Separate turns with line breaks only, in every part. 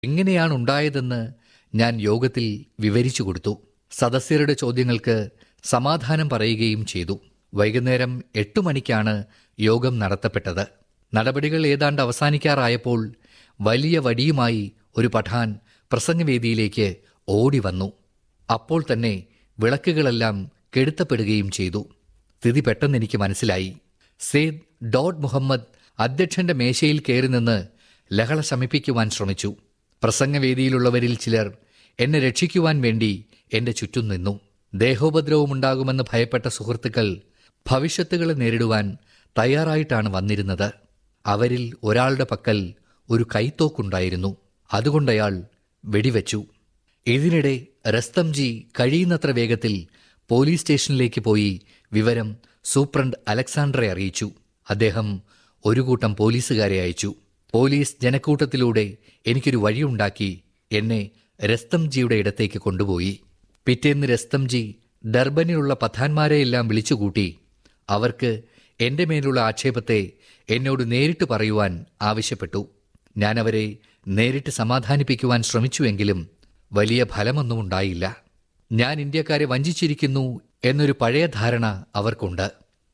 എങ്ങനെയാണ് ഉണ്ടായതെന്ന് ഞാൻ യോഗത്തിൽ വിവരിച്ചു കൊടുത്തു സദസ്യരുടെ ചോദ്യങ്ങൾക്ക് സമാധാനം പറയുകയും ചെയ്തു വൈകുന്നേരം എട്ടു മണിക്കാണ് യോഗം നടത്തപ്പെട്ടത് നടപടികൾ ഏതാണ്ട് അവസാനിക്കാറായപ്പോൾ വലിയ വടിയുമായി ഒരു പഠാൻ പ്രസംഗവേദിയിലേക്ക് ഓടി വന്നു അപ്പോൾ തന്നെ വിളക്കുകളെല്ലാം കെടുത്തപ്പെടുകയും ചെയ്തു സ്ഥിതി പെട്ടെന്ന് എനിക്ക് മനസ്സിലായി സെയ്ദ് ഡോട്ട് മുഹമ്മദ് അധ്യക്ഷന്റെ മേശയിൽ കയറി നിന്ന് ലഹള ശമിപ്പിക്കുവാൻ ശ്രമിച്ചു പ്രസംഗവേദിയിലുള്ളവരിൽ ചിലർ എന്നെ രക്ഷിക്കുവാൻ വേണ്ടി എന്റെ ചുറ്റും നിന്നു ദേഹോപദ്രവമുണ്ടാകുമെന്ന് ഭയപ്പെട്ട സുഹൃത്തുക്കൾ ഭവിഷ്യത്തുകളെ നേരിടുവാൻ തയ്യാറായിട്ടാണ് വന്നിരുന്നത് അവരിൽ ഒരാളുടെ പക്കൽ ഒരു കൈത്തോക്കുണ്ടായിരുന്നു അതുകൊണ്ടയാൾ വെടിവെച്ചു ഇതിനിടെ റസ്തംജി കഴിയുന്നത്ര വേഗത്തിൽ പോലീസ് സ്റ്റേഷനിലേക്ക് പോയി വിവരം സൂപ്രണ്ട് അലക്സാണ്ടറെ അറിയിച്ചു അദ്ദേഹം ഒരു കൂട്ടം പോലീസുകാരെ അയച്ചു പോലീസ് ജനക്കൂട്ടത്തിലൂടെ എനിക്കൊരു വഴിയുണ്ടാക്കി എന്നെ രസ്തംജിയുടെ ഇടത്തേക്ക് കൊണ്ടുപോയി പിറ്റേന്ന് രസ്തംജി ഡർബനിലുള്ള പഥാന്മാരെയെല്ലാം വിളിച്ചുകൂട്ടി അവർക്ക് എന്റെ മേലുള്ള ആക്ഷേപത്തെ എന്നോട് നേരിട്ട് പറയുവാൻ ആവശ്യപ്പെട്ടു ഞാൻ അവരെ നേരിട്ട് സമാധാനിപ്പിക്കുവാൻ ശ്രമിച്ചുവെങ്കിലും വലിയ ഫലമൊന്നും ഉണ്ടായില്ല ഞാൻ ഇന്ത്യക്കാരെ വഞ്ചിച്ചിരിക്കുന്നു എന്നൊരു പഴയ ധാരണ അവർക്കുണ്ട്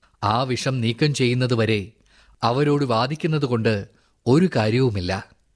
ആ വിഷം നീക്കം ചെയ്യുന്നതുവരെ അവരോട് വാദിക്കുന്നതുകൊണ്ട് ഒരു കാര്യവുമില്ല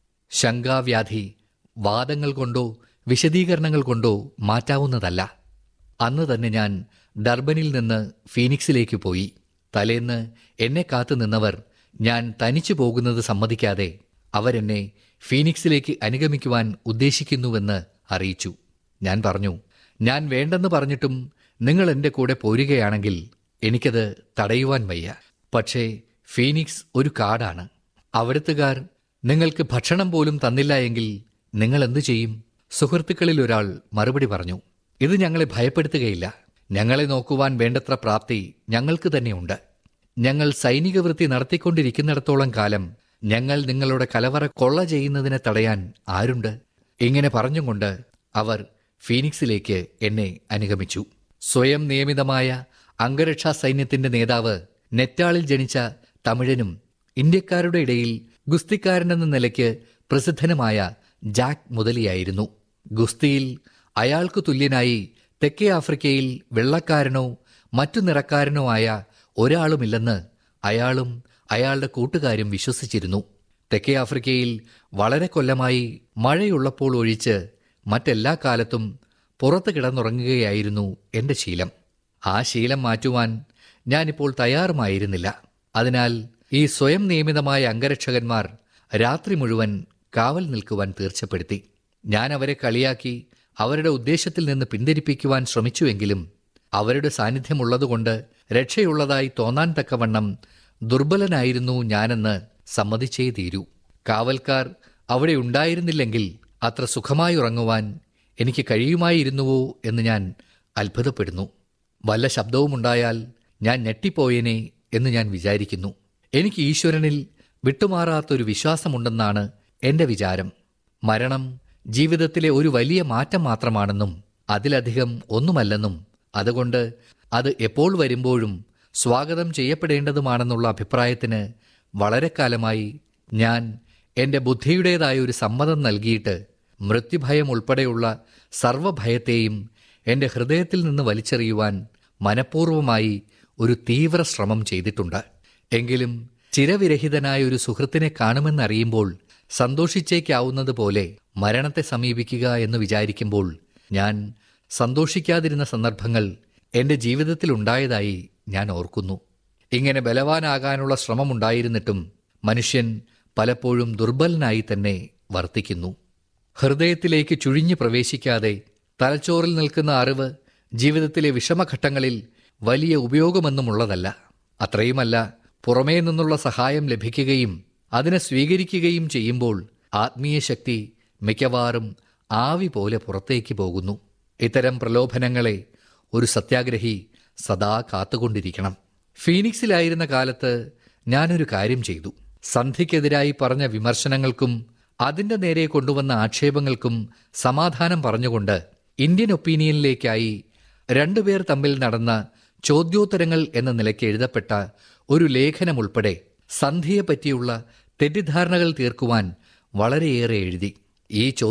ശങ്കാവ്യാധി വാദങ്ങൾ കൊണ്ടോ വിശദീകരണങ്ങൾ കൊണ്ടോ മാറ്റാവുന്നതല്ല അന്ന് തന്നെ ഞാൻ ഡർബനിൽ നിന്ന് ഫീനിക്സിലേക്ക് പോയി തലേന്ന് എന്നെ കാത്തു നിന്നവർ ഞാൻ തനിച്ചു പോകുന്നത് സമ്മതിക്കാതെ അവരെന്നെ ഫീനിക്സിലേക്ക് അനുഗമിക്കുവാൻ ഉദ്ദേശിക്കുന്നുവെന്ന് അറിയിച്ചു ഞാൻ പറഞ്ഞു ഞാൻ വേണ്ടെന്ന് പറഞ്ഞിട്ടും നിങ്ങൾ എൻ്റെ കൂടെ പോരുകയാണെങ്കിൽ എനിക്കത് തടയുവാൻ വയ്യ പക്ഷേ ഫീനിക്സ് ഒരു കാടാണ് അവിടുത്തുകാർ നിങ്ങൾക്ക് ഭക്ഷണം പോലും തന്നില്ല എങ്കിൽ നിങ്ങൾ എന്തു ചെയ്യും സുഹൃത്തുക്കളിൽ ഒരാൾ മറുപടി പറഞ്ഞു ഇത് ഞങ്ങളെ ഭയപ്പെടുത്തുകയില്ല ഞങ്ങളെ നോക്കുവാൻ വേണ്ടത്ര പ്രാപ്തി ഞങ്ങൾക്ക് തന്നെയുണ്ട് ഞങ്ങൾ സൈനിക വൃത്തി നടത്തിക്കൊണ്ടിരിക്കുന്നിടത്തോളം കാലം ഞങ്ങൾ നിങ്ങളുടെ കലവറ കൊള്ള ചെയ്യുന്നതിനെ തടയാൻ ആരുണ്ട് ഇങ്ങനെ പറഞ്ഞുകൊണ്ട് അവർ ഫീനിക്സിലേക്ക് എന്നെ അനുഗമിച്ചു സ്വയം നിയമിതമായ അംഗരക്ഷാ സൈന്യത്തിന്റെ നേതാവ് നെറ്റാളിൽ ജനിച്ച തമിഴനും ഇന്ത്യക്കാരുടെ ഇടയിൽ ഗുസ്തിക്കാരനെന്ന നിലയ്ക്ക് പ്രസിദ്ധനുമായ ജാക്ക് മുതലിയായിരുന്നു ഗുസ്തിയിൽ അയാൾക്കു തുല്യനായി തെക്കേ ആഫ്രിക്കയിൽ വെള്ളക്കാരനോ മറ്റു നിറക്കാരനോ ആയ ഒരാളുമില്ലെന്ന് അയാളും അയാളുടെ കൂട്ടുകാരും വിശ്വസിച്ചിരുന്നു തെക്കേ ആഫ്രിക്കയിൽ വളരെ കൊല്ലമായി മഴയുള്ളപ്പോൾ ഒഴിച്ച് മറ്റെല്ലാ കാലത്തും പുറത്ത് കിടന്നുറങ്ങുകയായിരുന്നു എന്റെ ശീലം ആ ശീലം മാറ്റുവാൻ ഞാനിപ്പോൾ തയ്യാറുമായിരുന്നില്ല അതിനാൽ ഈ സ്വയം നിയമിതമായ അംഗരക്ഷകന്മാർ രാത്രി മുഴുവൻ കാവൽ നിൽക്കുവാൻ തീർച്ചപ്പെടുത്തി ഞാൻ അവരെ കളിയാക്കി അവരുടെ ഉദ്ദേശത്തിൽ നിന്ന് പിന്തിരിപ്പിക്കുവാൻ ശ്രമിച്ചുവെങ്കിലും അവരുടെ സാന്നിധ്യമുള്ളതുകൊണ്ട് രക്ഷയുള്ളതായി തോന്നാൻ തക്കവണ്ണം ദുർബലനായിരുന്നു ഞാനെന്ന് സമ്മതിച്ചേ തീരൂ കാവൽക്കാർ അവിടെ ഉണ്ടായിരുന്നില്ലെങ്കിൽ അത്ര സുഖമായി ഉറങ്ങുവാൻ എനിക്ക് കഴിയുമായിരുന്നുവോ എന്ന് ഞാൻ അത്ഭുതപ്പെടുന്നു വല്ല ശബ്ദവുമുണ്ടായാൽ ഞാൻ ഞെട്ടിപ്പോയേനെ എന്ന് ഞാൻ വിചാരിക്കുന്നു എനിക്ക് ഈശ്വരനിൽ വിട്ടുമാറാത്തൊരു വിശ്വാസമുണ്ടെന്നാണ് എന്റെ വിചാരം മരണം ജീവിതത്തിലെ ഒരു വലിയ മാറ്റം മാത്രമാണെന്നും അതിലധികം ഒന്നുമല്ലെന്നും അതുകൊണ്ട് അത് എപ്പോൾ വരുമ്പോഴും സ്വാഗതം ചെയ്യപ്പെടേണ്ടതുമാണെന്നുള്ള അഭിപ്രായത്തിന് വളരെ കാലമായി ഞാൻ എന്റെ ബുദ്ധിയുടേതായ ഒരു സമ്മതം നൽകിയിട്ട് മൃത്യുഭയം ഉൾപ്പെടെയുള്ള സർവഭയത്തെയും എന്റെ ഹൃദയത്തിൽ നിന്ന് വലിച്ചെറിയുവാൻ മനഃപൂർവമായി ഒരു തീവ്ര ശ്രമം ചെയ്തിട്ടുണ്ട് എങ്കിലും ചിരവിരഹിതനായ ഒരു സുഹൃത്തിനെ കാണുമെന്നറിയുമ്പോൾ സന്തോഷിച്ചേക്കാവുന്നത് പോലെ മരണത്തെ സമീപിക്കുക എന്ന് വിചാരിക്കുമ്പോൾ ഞാൻ സന്തോഷിക്കാതിരുന്ന സന്ദർഭങ്ങൾ എന്റെ ജീവിതത്തിൽ ഉണ്ടായതായി ഞാൻ ഓർക്കുന്നു ഇങ്ങനെ ബലവാനാകാനുള്ള ശ്രമമുണ്ടായിരുന്നിട്ടും മനുഷ്യൻ പലപ്പോഴും ദുർബലനായി തന്നെ വർത്തിക്കുന്നു ഹൃദയത്തിലേക്ക് ചുഴിഞ്ഞു പ്രവേശിക്കാതെ തലച്ചോറിൽ നിൽക്കുന്ന അറിവ് ജീവിതത്തിലെ വിഷമഘട്ടങ്ങളിൽ വലിയ ഉപയോഗമൊന്നുമുള്ളതല്ല അത്രയുമല്ല പുറമേ നിന്നുള്ള സഹായം ലഭിക്കുകയും അതിനെ സ്വീകരിക്കുകയും ചെയ്യുമ്പോൾ ആത്മീയ ശക്തി മിക്കവാറും ആവി പോലെ പുറത്തേക്ക് പോകുന്നു ഇത്തരം പ്രലോഭനങ്ങളെ ഒരു സത്യാഗ്രഹി സദാ കാത്തുകൊണ്ടിരിക്കണം ഫീനിക്സിലായിരുന്ന കാലത്ത് ഞാനൊരു കാര്യം ചെയ്തു സന്ധിക്കെതിരായി പറഞ്ഞ വിമർശനങ്ങൾക്കും അതിന്റെ നേരെ കൊണ്ടുവന്ന ആക്ഷേപങ്ങൾക്കും സമാധാനം പറഞ്ഞുകൊണ്ട് ഇന്ത്യൻ ഒപ്പീനിയനിലേക്കായി രണ്ടുപേർ തമ്മിൽ നടന്ന ചോദ്യോത്തരങ്ങൾ എന്ന നിലയ്ക്ക് എഴുതപ്പെട്ട ഒരു ലേഖനം ഉൾപ്പെടെ സന്ധിയെപ്പറ്റിയുള്ള തെറ്റിദ്ധാരണകൾ തീർക്കുവാൻ വളരെയേറെ എഴുതി ഈ